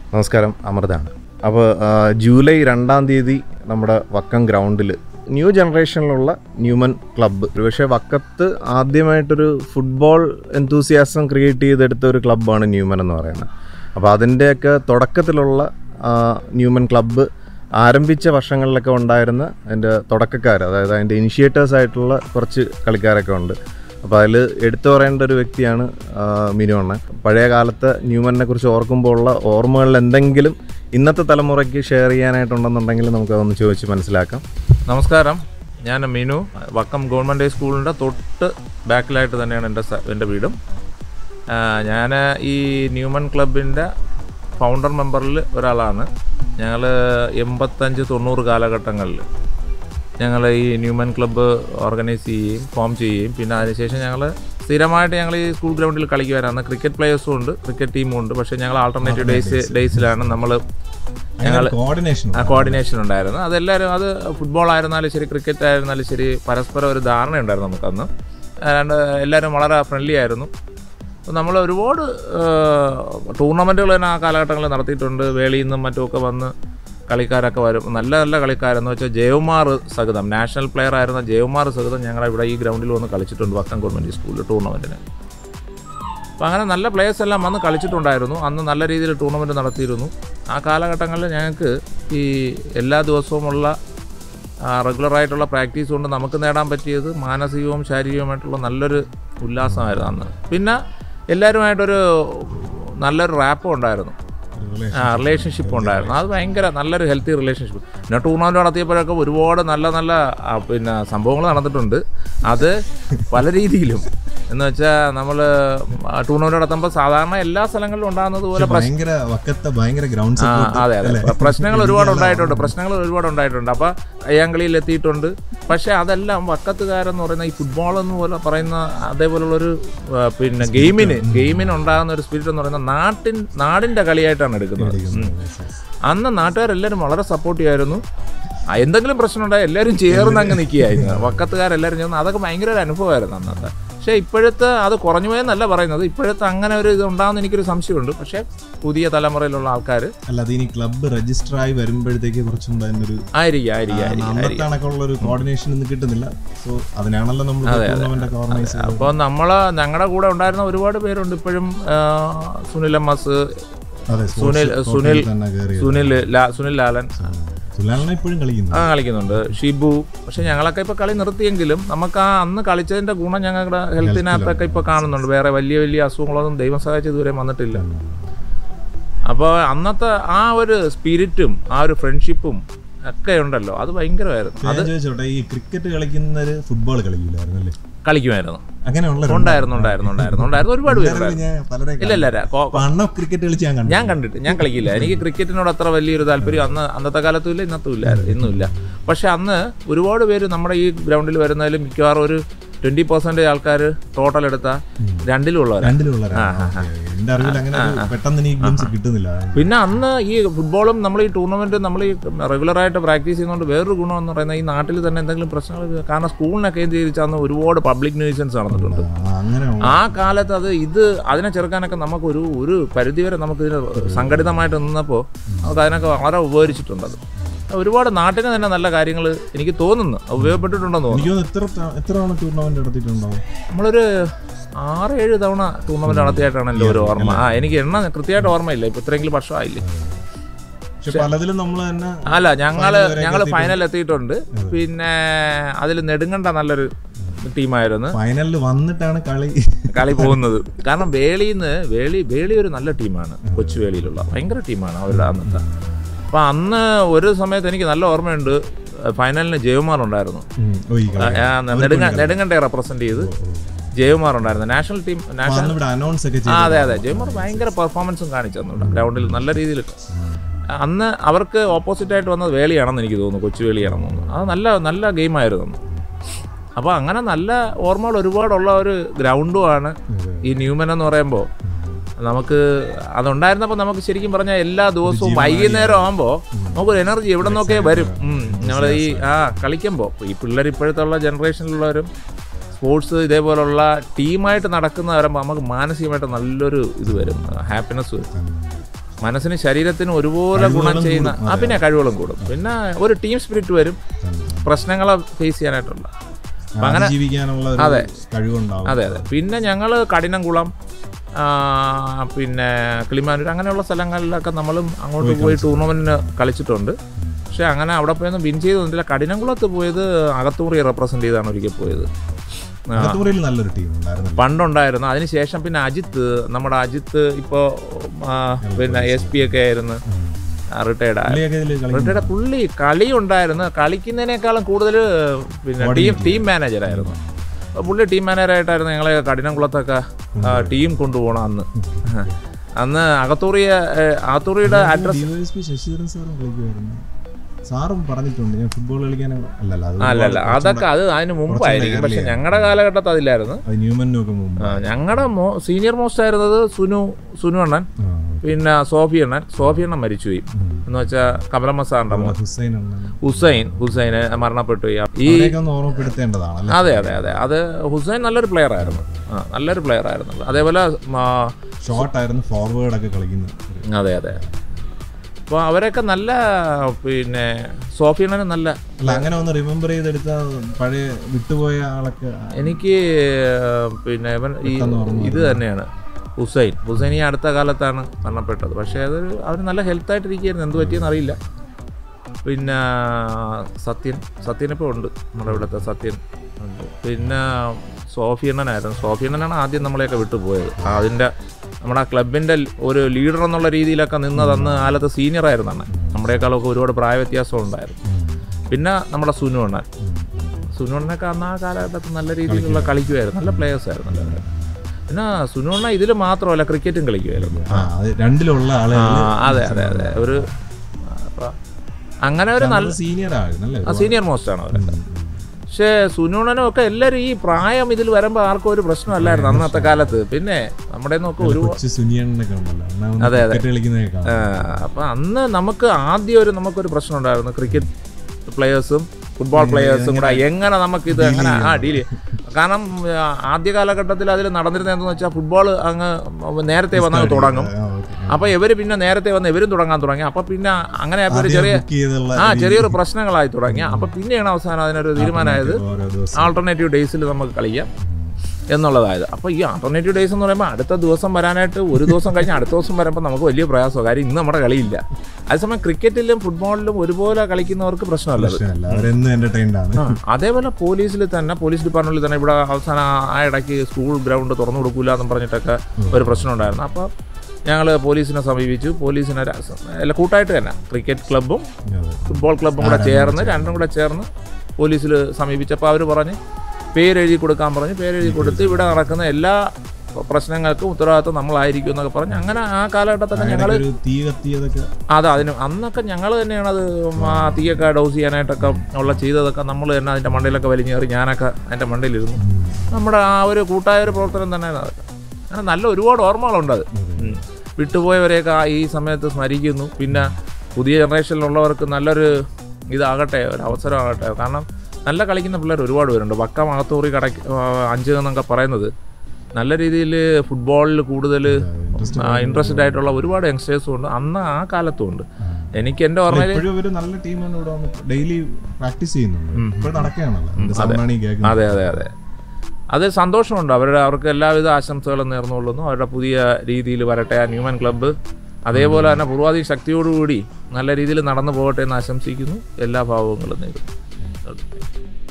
നമസ്കാരം അമൃതാണ് അപ്പോൾ ജൂലൈ രണ്ടാം തീയതി നമ്മുടെ വക്കം ഗ്രൗണ്ടിൽ ന്യൂ ജനറേഷനിലുള്ള ന്യൂമൻ ക്ലബ്ബ് ഒരുപക്ഷെ വക്കത്ത് ആദ്യമായിട്ടൊരു ഫുട്ബോൾ എന്തൂസിയാസം ക്രിയേറ്റ് ചെയ്തെടുത്ത ഒരു ക്ലബ്ബാണ് ന്യൂമൻ എന്ന് പറയുന്നത് അപ്പോൾ അതിൻ്റെയൊക്കെ തുടക്കത്തിലുള്ള ആ, ന്യൂമൻ ക്ലബ്ബ് ആരംഭിച്ച വർഷങ്ങളിലൊക്കെ ഉണ്ടായിരുന്ന അതിൻ്റെ തുടക്കക്കാർ അതായത് അതിൻ്റെ ഇനിഷ്യേറ്റേഴ്സ് ആയിട്ടുള്ള കുറച്ച് കളിക്കാരൊക്കെ ഉണ്ട് അപ്പോൾ അതിൽ എടുത്തു പറയേണ്ട ഒരു വ്യക്തിയാണ് ആ, മിനു അണ്ണൻ പഴയ കാലത്ത് ന്യൂമനെ കുറിച്ച് ഓർക്കുമ്പോൾ ഉള്ള ഓർമ്മകളിൽ എന്തെങ്കിലും ഇന്നത്തെ തലമുറയ്ക്ക് ഷെയർ ചെയ്യാനായിട്ടുണ്ടെന്നുണ്ടെങ്കിൽ നമുക്ക് അതൊന്ന് ചോദിച്ച് മനസ്സിലാക്കാം നമസ്കാരം ഞാൻ മിനു വക്കം ഗവൺമെൻറ് ഹൈ സ്കൂളിൻ്റെ തൊട്ട് ബാക്കിലായിട്ട് തന്നെയാണ് എൻ്റെ സ- എൻ്റെ വീടും ഞാൻ ഈ ന്യൂമൻ ക്ലബിൻ്റെ ഫൗണ്ടർ മെമ്പറിൽ ഒരാളാണ് ഞങ്ങൾ എൺപത്തഞ്ച് തൊണ്ണൂറ് കാലഘട്ടങ്ങളിൽ ഞങ്ങൾ ഈ ന്യൂമൻ ക്ലബ്ബ് ഓർഗനൈസ് ചെയ്യുകയും ഫോം ചെയ്യുകയും പിന്നെ അതിനുശേഷം ഞങ്ങൾ സ്ഥിരമായിട്ട് ഞങ്ങൾ ഈ സ്കൂൾ ഗ്രൗണ്ടിൽ കളിക്കുവാനാണ് ക്രിക്കറ്റ് പ്ലേയേഴ്സും ഉണ്ട് ക്രിക്കറ്റ് ടീമും ഉണ്ട് പക്ഷേ ഞങ്ങൾ ആൾട്ടർനേറ്റീവ് ഡേയ്സ് ഡേയ്സിലാണ് നമ്മൾ ഞങ്ങൾ കോർഡിനേഷൻ ആ കോർഡിനേഷൻ ഉണ്ടായിരുന്നു അതെല്ലാവരും അത് ഫുട്ബോൾ ആയിരുന്നാലും ശരി ക്രിക്കറ്റ് ആയിരുന്നാലും ശരി പരസ്പരം ഒരു ധാരണയുണ്ടായിരുന്നു നമുക്കന്ന് രണ്ട് എല്ലാവരും വളരെ ഫ്രണ്ട്ലി ആയിരുന്നു അപ്പോൾ നമ്മൾ ഒരുപാട് ടൂർണമെൻറ്റുകൾ തന്നെ ആ കാലഘട്ടങ്ങളിൽ നടത്തിയിട്ടുണ്ട് വേളിയിൽ നിന്നും മറ്റുമൊക്കെ വന്ന് കളിക്കാരൊക്കെ വരും നല്ല നല്ല കളിക്കാരെന്ന് വെച്ചാൽ ജയകുമാർ സഹിതം നാഷണൽ പ്ലെയർ ആയിരുന്ന ജയകുമാർ സഹിതം ഞങ്ങളെ ഇവിടെ ഈ ഗ്രൗണ്ടിൽ വന്ന് കളിച്ചിട്ടുണ്ട് വക്കം ഗവൺമെൻറ് സ്കൂളിൽ ടൂർണമെൻറ്റിന് അപ്പോൾ അങ്ങനെ നല്ല പ്ലേയേഴ്സ് എല്ലാം വന്ന് കളിച്ചിട്ടുണ്ടായിരുന്നു അന്ന് നല്ല രീതിയിൽ ടൂർണമെൻറ്റ് നടത്തിയിരുന്നു ആ കാലഘട്ടങ്ങളിൽ ഞങ്ങൾക്ക് ഈ എല്ലാ ദിവസവുമുള്ള റെഗുലറായിട്ടുള്ള പ്രാക്ടീസ് കൊണ്ട് നമുക്ക് നേടാൻ പറ്റിയത് മാനസികവും ശാരീരികവുമായിട്ടുള്ള നല്ലൊരു ഉല്ലാസമായിരുന്നു അന്ന് പിന്നെ എല്ലാവരുമായിട്ടൊരു നല്ലൊരു റാപ്പും ഉണ്ടായിരുന്നു ആ റിലേഷൻഷിപ്പ് ഉണ്ടായിരുന്നു അത് ഭയങ്കര നല്ലൊരു ഹെൽത്തി റിലേഷൻഷിപ്പ് പിന്നെ ടൂർണമെൻറ്റ് നടത്തിയപ്പോഴൊക്കെ ഒരുപാട് നല്ല നല്ല ആ, പിന്നെ സംഭവങ്ങൾ നടന്നിട്ടുണ്ട് അത് പല രീതിയിലും എന്ന് വെച്ചാൽ നമ്മൾ ടൂർണമെൻറ്റ് നടത്തുമ്പോൾ സാധാരണ എല്ലാ സ്ഥലങ്ങളിലും ഉണ്ടാകുന്നത് പോലെ പ്രശ്നം ഭയങ്കര വക്കത്തെ ഭയങ്കര ഗ്രൗണ്ട് ആ അതെ അതെ പ്ര- പ്രശ്നങ്ങൾ ഒരുപാട് ഉണ്ടായിട്ടുണ്ട് പ്രശ്നങ്ങൾ ഒരുപാട് ഉണ്ടായിട്ടുണ്ട് അപ്പോൾ അയ്യാങ്കളിയിൽ എത്തിയിട്ടുണ്ട് പക്ഷേ അതെല്ലാം വക്കത്തുകാരെന്ന് പറയുന്ന ഈ ഫുട്ബോൾ എന്ന് പോലെ പറയുന്ന അതേപോലുള്ളൊരു ആ, പിന്നെ ഗെയിമിന് ഗെയിമിന് ഉണ്ടാകുന്ന ഒരു സ്പിരിറ്റ് എന്ന് പറയുന്ന നാട്ടിൻ നാടിൻ്റെ കളിയായിട്ടാണ് എടുക്കുന്നത് ഉം. അന്ന് നാട്ടുകാരെല്ലാവരും വളരെ സപ്പോർട്ടീവ് ആയിരുന്നു ആ, എന്തെങ്കിലും പ്രശ്നം ഉണ്ടായാൽ എല്ലാവരും ചേർന്ന് അങ്ങ് നിൽക്കുകയായിരുന്നു വക്കത്തുകാരെല്ലാവരും ചേർന്ന് അതൊക്കെ ഭയങ്കര ഒരു അനുഭവമായിരുന്നു അന്നത്തെ പക്ഷേ ഇപ്പോഴത്തെ അത് കുറഞ്ഞു പോയെന്നല്ല പറയുന്നത് ഇപ്പോഴത്തെ അങ്ങനെ ഒരു ഇത് ഉണ്ടാകുന്ന എനിക്കൊരു സംശയമുണ്ട് പക്ഷേ പുതിയ തലമുറയിലുള്ള ആൾക്കാർ അല്ല അത് ഇനി ക്ലബ്ബ് രജിസ്റ്റർ ആയി വരുമ്പോഴത്തേക്ക് കുറച്ചും കൂടെ അതിനൊരു ആയിരിക്കും ആയിരിക്കും ആയിരിക്കും അന്നത്തെ കണക്കുള്ള ഒരു കോർഡിനേഷൻ ഒന്നും കിട്ടുന്നില്ല സോ അതിനാണല്ലോ നമ്മൾ ടൂർണമെന്റ് ഒക്കെ ഓർഗനൈസ് ചെയ്തത് അപ്പോൾ നമ്മൾ ഞങ്ങളുടെ കൂടെ ഉണ്ടായിരുന്ന ഒരുപാട് പേരുണ്ട് ഇപ്പോഴും ആ, സുനിൽ എം എസ് അതെ സുനിൽ sports സുനിൽ കോട്ടയിൽ തന്നെ കയറി സുനിൽ ലാ- സുനിൽ ലാലൻ സുലാലിനെ ഇപ്പോഴും കളിക്കുന്നു ആ കളിക്കുന്നുണ്ട് ഷിബു പക്ഷെ ഞങ്ങളൊക്കെ ഇപ്പൊ കളി നിർത്തിയെങ്കിലും നമുക്ക് ആ അന്ന് കളിച്ചതിന്റെ ഗുണം ഞങ്ങളുടെ ഹെൽത്തിനകത്തൊക്കെ ഇപ്പൊ കാണുന്നുണ്ട് വേറെ വലിയ വലിയ അസുഖങ്ങളൊന്നും ദൈവം സഹായിച്ച് ഇതുവരെ വന്നിട്ടില്ല അപ്പോൾ അന്നത്തെ ആ ഒരു സ്പിരിറ്റും ആ ഒരു ഫ്രണ്ട്ഷിപ്പും ഒക്കെ ഉണ്ടല്ലോ അത് ഭയങ്കരമായിരുന്നു ഞാൻ ചോദിച്ചോട്ടെ ഈ ക്രിക്കറ്റ് കളിക്കുന്നവര് ഫുട്ബോൾ കളിക്കില്ലായിരുന്നു അല്ലേ കളിക്കുമായിരുന്നു അങ്ങനെയുള്ള ഉണ്ടായിരുന്നു ഉണ്ടായിരുന്നു ഉണ്ടായിരുന്നു ഉണ്ടായിരുന്നു ഒരുപാട് പേരുണ്ടായിരുന്നു ഞാൻ പലരെ ഇല്ല ഇല്ല ഇല്ല കോ- പണ്ണ ക്രിക്കറ്റ് കളിച്ച് ഞാൻ കണ്ടു ഞാൻ കണ്ടിട്ട് ഞാൻ കളിക്കില്ല എനിക്ക് ക്രിക്കറ്റിനോട് അത്ര വലിയൊരു താല്പര്യം അന്ന് അന്നത്തെ കാലത്തും ഇല്ല ഇന്നത്തും ഇല്ല ഇന്നും ഇല്ല പക്ഷെ അന്ന് ഒരുപാട് പേര് നമ്മുടെ ഈ ഗ്രൗണ്ടിൽ വരുന്നതിൽ മിക്കവാറും ഒരു ട്വന്റി പെർസെൻറ്റേജ് ആൾക്കാർ ടോട്ടൽ എടുത്താൽ രണ്ടിലുള്ളവരാണ് രണ്ടിലുള്ള എന്റെ അറിവിൽ അങ്ങനെ ഒരു പെട്ടെന്ന് എനിക്ക് ഗ്ലിംസ് കിട്ടുന്നില്ല പിന്നെ അന്ന് ഈ ഫുട്ബോളും നമ്മൾ ഈ ടൂർണമെന്റ് നമ്മൾ ഈ റെഗുലറായിട്ട് പ്രാക്ടീസ് ചെയ്യുന്നതുകൊണ്ട് വേറൊരു ഗുണം എന്ന് പറയുന്നത് ഈ നാട്ടിൽ തന്നെ എന്തെങ്കിലും പ്രശ്നങ്ങൾ കാരണം സ്കൂളിനെ കേന്ദ്രീകരിച്ച് അന്ന് ഒരുപാട് പബ്ലിക് ന്യൂസൻസ് നടന്നിട്ടുണ്ട് ആ, അങ്ങനെ ആ കാലത്ത് അത് ഇത് അതിനെ ചെറുക്കാനൊക്കെ നമുക്ക് ഒരു ഒരു പരിധിവരെ നമുക്ക് ഇതിന് സംഘടിതമായിട്ട് നിന്നപ്പോൾ നമുക്ക് അതിനൊക്കെ വളരെ ഉപകരിച്ചിട്ടുണ്ട് അത് ഒരുപാട് നാട്ടിന് തന്നെ നല്ല കാര്യങ്ങൾ എനിക്ക് തോന്നുന്നു ഉപയോഗപ്പെട്ടിട്ടുണ്ടെന്ന് തോന്നുന്നു എനിക്ക് തോന്നുന്നു എത്ര ത- എത്ര തവണ ടൂർണമെന്റ് നടത്തിയിട്ടുണ്ടാവും നമ്മളൊരു ആറ് ഏഴ് തവണ ടൂർണമെന്റ് നടത്തിയായിട്ടാണ് എൻ്റെ ഒരു ഓർമ്മ ആ എനിക്ക് എണ്ണ കൃത്യമായിട്ട് ഓർമ്മയില്ല ഇപ്പൊ ഇത്രയെങ്കിലും വർഷമായില്ലേ പക്ഷെ പലതിലും നമ്മൾ തന്നെ അല്ല ഞങ്ങള് Final വരെയൊക്കെ ഞങ്ങൾ എത്തിയിട്ടുണ്ട്. ഫൈനൽ എത്തിയിട്ടുണ്ട് പിന്നെ അതിൽ നെടുങ്കണ്ട നല്ലൊരു ടീമായിരുന്നു ഫൈനലിൽ വന്നിട്ടാണ് കളി കളി പോകുന്നത് കാരണം വേളിന്ന് വേളി വേളി ഒരു നല്ല ടീമാണ് കൊച്ചു വേളിയിലുള്ള ഭയങ്കര ടീമാണ് അവരുടെ അന്നത്തെ അപ്പം അന്ന് ഒരു സമയത്ത് എനിക്ക് നല്ല ഓർമ്മയുണ്ട് ഫൈനലിന് ജയകുമാർ ഉണ്ടായിരുന്നു ഉം. ഓ, ഈ കളി. ആ, നെടുങ്ക നെടുങ്കണ്ടയെ റെപ്രസെന്റ് ചെയ്ത് ജയകുമാർ ഉണ്ടായിരുന്നു നാഷണൽ ടീം അപ്പൊ നാഷണൽ അന്ന് ഇവിടെ അനൗൺസ് ഒക്കെ ആ ചെയ്തു അതെ അതെ ജയകുമാർ ഭയങ്കര പെർഫോമൻസും കാണിച്ചു തന്നു ഇവിടെ ഗ്രൗണ്ടിൽ നല്ല രീതിയിൽ അന്ന് അവർക്ക് ഓപ്പോസിറ്റ് ആയിട്ട് വന്നത് വേളിയാണെന്ന് എനിക്ക് തോന്നുന്നു കൊച്ചു വേളിയാണെന്ന് തോന്നുന്നു അത് നല്ല നല്ല ഗെയിമായിരുന്നു അന്ന് അപ്പോൾ അങ്ങനെ നല്ല ഓർമ്മകൾ ഒരുപാടുള്ള ഒരു ഗ്രൗണ്ടുമാണ് ഈ ന്യൂമൻ എന്ന് പറയുമ്പോൾ നമുക്ക് അതുണ്ടായിരുന്നപ്പോൾ നമുക്ക് ശരിക്കും പറഞ്ഞാൽ എല്ലാ ദിവസവും വൈകുന്നേരം ആകുമ്പോൾ നമുക്കൊരു എനർജി എവിടെ നിന്നൊക്കെ വരും നമ്മൾ ഈ ആ കളിക്കുമ്പോൾ ഈ പിള്ളേർ ഇപ്പോഴത്തെ ഉള്ള ജനറേഷനിലുള്ളവരും സ്പോർട്സ് ഇതേപോലുള്ള ടീമായിട്ട് നടക്കുന്ന വരുമ്പോൾ നമുക്ക് മാനസികമായിട്ട് നല്ലൊരു ഇത് വരും ഹാപ്പിനെസ് വരും മനസ്സിന് ശരീരത്തിന് ഒരുപോലെ ഗുണം കഴിവുകളും ചെയ്യുന്ന കൂടും. ആ പിന്നെ കഴിവുകളും കൂടും പിന്നെ ഒരു ടീം സ്പിരിറ്റ് വരും പ്രശ്നങ്ങളെ ഫേസ് ചെയ്യാനായിട്ടുള്ള അപ്പം അങ്ങനെ ജീവിക്കാനുള്ള അതെ. കഴിവുണ്ടാവും അതെ അതെ പിന്നെ ഞങ്ങൾ കഠിനംകുളം ആ, പിന്നെ കിളിമാനൂർ അങ്ങനെയുള്ള സ്ഥലങ്ങളിലൊക്കെ നമ്മളും അങ്ങോട്ട് പോയി ടൂർണമെന്റിന് കളിച്ചിട്ടുണ്ട് പക്ഷെ അങ്ങനെ അവിടെ പോയൊന്നും വിൻ ചെയ്ത് വന്നില്ല കഠിനംകുളത്ത് പോയത് അകത്തൂറി റെപ്രസെന്റ് ചെയ്താണ് ഒരിക്കൽ പോയത് ആ, അകത്തുപുരയിൽ നല്ലൊരു ടീം ഉണ്ടായിരുന്നല്ലോ പണ്ടുണ്ടായിരുന്നു അതിനുശേഷം പിന്നെ അജിത്ത് നമ്മുടെ അജിത്ത് ഇപ്പോൾ പിന്നെ എസ് പി ഒക്കെ ആയിരുന്നു റിട്ടയർഡ് ആയി പുള്ളിയൊക്കെ ഇതില് കളിക്കുന്നു. റിട്ടയർഡ് പുള്ളി കളി ഉണ്ടായിരുന്നു കളിക്കുന്നതിനേക്കാളും കൂടുതൽ പിന്നെ ടീം ടീം മാനേജറായിരുന്നു അപ്പോൾ പുള്ളി ടീം മാനേജറായിട്ടായിരുന്നു ഞങ്ങളെ കഠിനംകുളത്തൊക്കെ ആ, ടീം കൊണ്ടുപോകണം അന്ന് അന്ന് അകത്തൂറിയ അകത്തൂറിയുടെ അഡ്രസ് DYSP ശശിധരൻ സാറും കളിക്കുമായിരുന്നു സാറും പറഞ്ഞിട്ടുണ്ട് ഞാൻ ഫുട്ബോൾ കളിക്കാൻ അല്ലല്ല അത് അല്ലല്ല അതൊക്കെ അത് അതിന് മുമ്പായിരിക്കും പക്ഷെ ഞങ്ങളുടെ കാലഘട്ടത്തിൽ അതില്ലായിരുന്നു അത് ന്യൂമനും ഒക്കെ മുമ്പ് ഞങ്ങളുടെ മോ സീനിയർ മോസ്റ്റ് ആയിരുന്നത് സുനു സുനു അണ്ണൻ ആ, പിന്നെ സോഫി അണ്ണൻ സോഫി അണ്ണൻ മരിച്ചുപോയി എന്ന് വെച്ചാൽ കമലമ്മ സാറിന്റെ മോൻ ഹുസൈൻ അണ്ണൻ ഹുസൈൻ ഹുസൈന് മരണപ്പെട്ടു പോയി ഈ അവരെയൊക്കെ ഒന്ന് ഓർമ്മപ്പെടുത്തേണ്ടതാണ് അല്ലേ അതെ അതെ അതെ അത് ഹുസൈൻ നല്ലൊരു പ്ലെയർ ആയിരുന്നു ആ നല്ലൊരു പ്ലെയർ ആയിരുന്നു അതേപോലെ ആ, ഷോർട്ട് ആയിരുന്നു ഫോർവേഡ് ഒക്കെ കളിക്കുന്നത് അതെ അതെ അപ്പോൾ അവരൊക്കെ നല്ല പിന്നെ സോഫിയണ്ണന് നല്ല അല്ല അങ്ങനെ ഒന്ന് റിമെമ്പർ ചെയ്തെടുത്ത പഴയ വിട്ടുപോയ ആളൊക്കെ എനിക്ക് പിന്നെ ഇവൻ ഈ പെട്ടെന്ന് ഓർമ്മ ഇത് തന്നെയാണ് ഹുസൈൻ ഹുസൈൻ ഈ അടുത്ത കാലത്താണ് മരണപ്പെട്ടത് പക്ഷേ അതൊരു അവർ നല്ല ഹെൽത്തായിട്ടിരിക്കുകയായിരുന്നു എന്ത് പറ്റിയെന്ന് അറിയില്ല പിന്നെ സത്യൻ സത്യനിപ്പോൾ ഉണ്ട് നമ്മുടെ ഇവിടുത്തെ സത്യൻ ഉണ്ട്. പിന്നെ സോഫിയണ്ണനായിരുന്നു സോഫിയണ്ണനാണ് ആദ്യം നമ്മളെയൊക്കെ വിട്ടുപോയത് അതിൻ്റെ നമ്മുടെ ആ ക്ലബിൻ്റെ ഒരു ലീഡർ എന്നുള്ള രീതിയിലൊക്കെ നിന്നത് അന്ന് കാലത്ത് സീനിയർ ആയിരുന്നു അണ്ണൻ നമ്മുടെയൊക്കെ ഒരുപാട് പ്രായ വ്യത്യാസം ഉണ്ടായിരുന്നു പിന്നെ നമ്മുടെ സുനു അണ്ണൻ സുനു അണ്ണനൊക്കെ അന്ന് ആ കാലഘട്ടത്തിൽ നല്ല രീതിയിലുള്ള കളിക്കുമായിരുന്നു നല്ല പ്ലേയേഴ്സ് ആയിരുന്നു എല്ലാവരും. പിന്നെ സുനു അണ്ണ ഇതിൽ മാത്രമല്ല ക്രിക്കറ്റും കളിക്കുമായിരുന്നു ആ അത് രണ്ടിലുള്ള ആ, ആളെ അതെ അതെ അതെ ഒരു അപ്പൊ അങ്ങനെ ഒരു നല്ല സീനിയർ ആയിരുന്നു അല്ലേ സീനിയർ മോസ്റ്റ് ആണ് അവരൊക്കെ പക്ഷേ സുനൂണനും ഒക്കെ എല്ലാവരും ഈ പ്രായം ഇതിൽ വരുമ്പോൾ ആർക്കും ഒരു പ്രശ്നമല്ലായിരുന്നു അന്നത്തെ കാലത്ത് പിന്നെ നമ്മുടെ നോക്ക് ഒരു കൊച്ചു സുനിയണ്ണൊക്കെ ഉണ്ടല്ലോ അണ്ണാ ഒന്ന് അതെ, അതെ. ക്രിക്കറ്റ് കളിക്കുന്നതൊക്കെ കാണാം. അപ്പം അന്ന് നമുക്ക് ആദ്യം ഒരു നമുക്കൊരു പ്രശ്നം ഉണ്ടായിരുന്നു ക്രിക്കറ്റ് പ്ലെയേഴ്സും ഫുട്ബോൾ പ്ലെയേഴ്സും കൂടെ എങ്ങനെ നമുക്ക് ഇത് എങ്ങനെ ആ ഡീൽ കാരണം ആ, ആദ്യ കാലഘട്ടത്തിൽ അതിൽ നടന്നിരുന്നത് എന്താണെന്ന് വെച്ചാൽ ഫുട്ബോൾ അങ്ങ് നേരത്തെ വന്നങ്ങ് തുടങ്ങും ആ, ഓക്കേ. അപ്പോൾ ഇവർ പിന്നെ നേരത്തെ വന്ന് ഇവരും തുടങ്ങാൻ തുടങ്ങി അപ്പോൾ പിന്നെ അങ്ങനെ ആയപ്പോൾ ഒരു ആദ്യം ചെറിയ book ചെയ്തുള്ള ആ ചെറിയൊരു പ്രശ്നങ്ങളായി തുടങ്ങി അപ്പോൾ പിന്നെയാണ് അവസാനം അതിനൊരു തീരുമാനമായത് ഓരോ ദിവസം ആൾട്ടർനേറ്റീവ് ഡേയ്സിൽ നമുക്ക് കളിക്കാം എന്നുള്ളതായത് അപ്പോൾ ഈ ആൾട്ടർനേറ്റീവ് ഡേയ്സ് എന്ന് പറയുമ്പോൾ അടുത്ത ദിവസം വരാനായിട്ട് ഒരു ദിവസം കഴിഞ്ഞ് അടുത്ത ദിവസം വരുമ്പോൾ നമുക്ക് വലിയ പ്രയാസമാണ് കാര്യം ഇന്ന് നമ്മുടെ കളിയില്ല അതേസമയം ക്രിക്കറ്റിലും ഫുട്ബോളിലും ഒരുപോലെ കളിക്കുന്നവർക്ക് പ്രശ്നമല്ല അത് പ്രശ്നമല്ല അവരെന്നും എന്റർടൈൻഡ് ആണ് ആ, അതേപോലെ പോലീസിൽ തന്നെ പോലീസ് ഡിപ്പാർട്ട്മെന്റിൽ തന്നെ ഇവിടെ അവസാനം ആ ഇടയ്ക്ക് സ്കൂൾ ഗ്രൗണ്ട് തുറന്നു കൊടുക്കൂല എന്നും പറഞ്ഞിട്ടൊക്കെ ഒരു പ്രശ്നം ഉണ്ടായിരുന്നു അപ്പോൾ ഞങ്ങൾ പോലീസിനെ സമീപിച്ചു പോലീസിനെ ര- അല്ല കൂട്ടായിട്ട് തന്നെ ക്രിക്കറ്റ് ക്ലബ്ബും അതെ. ഫുട്ബോൾ ക്ലബ്ബും കൂടെ ചേർന്ന് രണ്ടും കൂടെ ചേർന്ന് പോലീസിൽ സമീപിച്ചപ്പോൾ അവർ പറഞ്ഞ് പേരെഴുതി കൊടുക്കാൻ പറഞ്ഞ് പേരെഴുതി കൊടുത്ത് ഇവിടെ നടക്കുന്ന എല്ലാ പ്രശ്നങ്ങൾക്കും ഉത്തരവാദിത്വം നമ്മളായിരിക്കും എന്നൊക്കെ പറഞ്ഞ് അങ്ങനെ ആ കാലഘട്ടത്തിൽ ഞങ്ങൾ ഒരു തീ കത്തിയതൊക്കെ അതെ അതിന് അന്നൊക്കെ ഞങ്ങൾ തന്നെയാണ് അത് ആ തീയൊക്കെ ഡോസ് ചെയ്യാനായിട്ടൊക്കെ ഉള്ള ചെയ്തതൊക്കെ നമ്മൾ തന്നെ അതിൻ്റെ മണ്ടയിലൊക്കെ വലിഞ്ഞേറി ഞാനൊക്കെ അതിൻ്റെ മണ്ടയിലിരുന്നു നമ്മുടെ ആ ഒരു കൂട്ടായ ഒരു പ്രവർത്തനം തന്നെയാണ് അതൊക്കെ അങ്ങനെ നല്ല ഒരുപാട് ഓർമ്മകളുണ്ട് അത് ഉം. വിട്ടുപോയവരെയൊക്കെ ആ ഈ സമയത്ത് സ്മരിക്കുന്നു പിന്നെ പുതിയ ജനറേഷനിലുള്ളവർക്ക് നല്ലൊരു ഇതാകട്ടെ ഒരു അവസരമാകട്ടെ കാരണം നല്ല കളിക്കുന്ന പിള്ളേർ ഒരുപാട് പേരുണ്ട് വക്കം അകത്തൂറി കടയ്ക്ക് അഞ്ച് എന്നൊക്കെ പറയുന്നത് നല്ല രീതിയിൽ ഫുട്ബോളിൽ കൂടുതൽ ഇൻട്രസ്റ്റഡ് ആയിട്ടുള്ള ഒരുപാട് യങ്സ്റ്റേഴ്സും ഉണ്ട് അന്ന് ആ കാലത്തും ഉണ്ട് എനിക്ക് എൻ്റെ ഓർമ്മയിൽ ഇപ്പോഴും ഒരു നല്ല ടീമാണ് ഇവിടെ വന്ന് ഡെയിലി പ്രാക്ടീസ് ചെയ്യുന്നുണ്ട് ഇപ്പോൾ നടക്കുകയാണല്ലോ എന്റെ സൗണ്ടാണ് ഈ കേൾക്കുന്നത് അതെ അതെ അതെ അത് സന്തോഷമുണ്ട് അവരുടെ അവർക്ക് എല്ലാവിധ ആശംസകളും നേർന്നുകൊള്ളുന്നു അവരുടെ പുതിയ രീതിയിൽ വരട്ടെ ആ ന്യൂമൻ ക്ലബ്ബ് അതേപോലെ തന്നെ പൂർവാധി ശക്തിയോടുകൂടി നല്ല രീതിയിൽ നടന്നു പോകട്ടെ എന്ന് ആശംസിക്കുന്നു എല്ലാ ഭാവങ്ങളും നേരുന്നു ഓക്കെ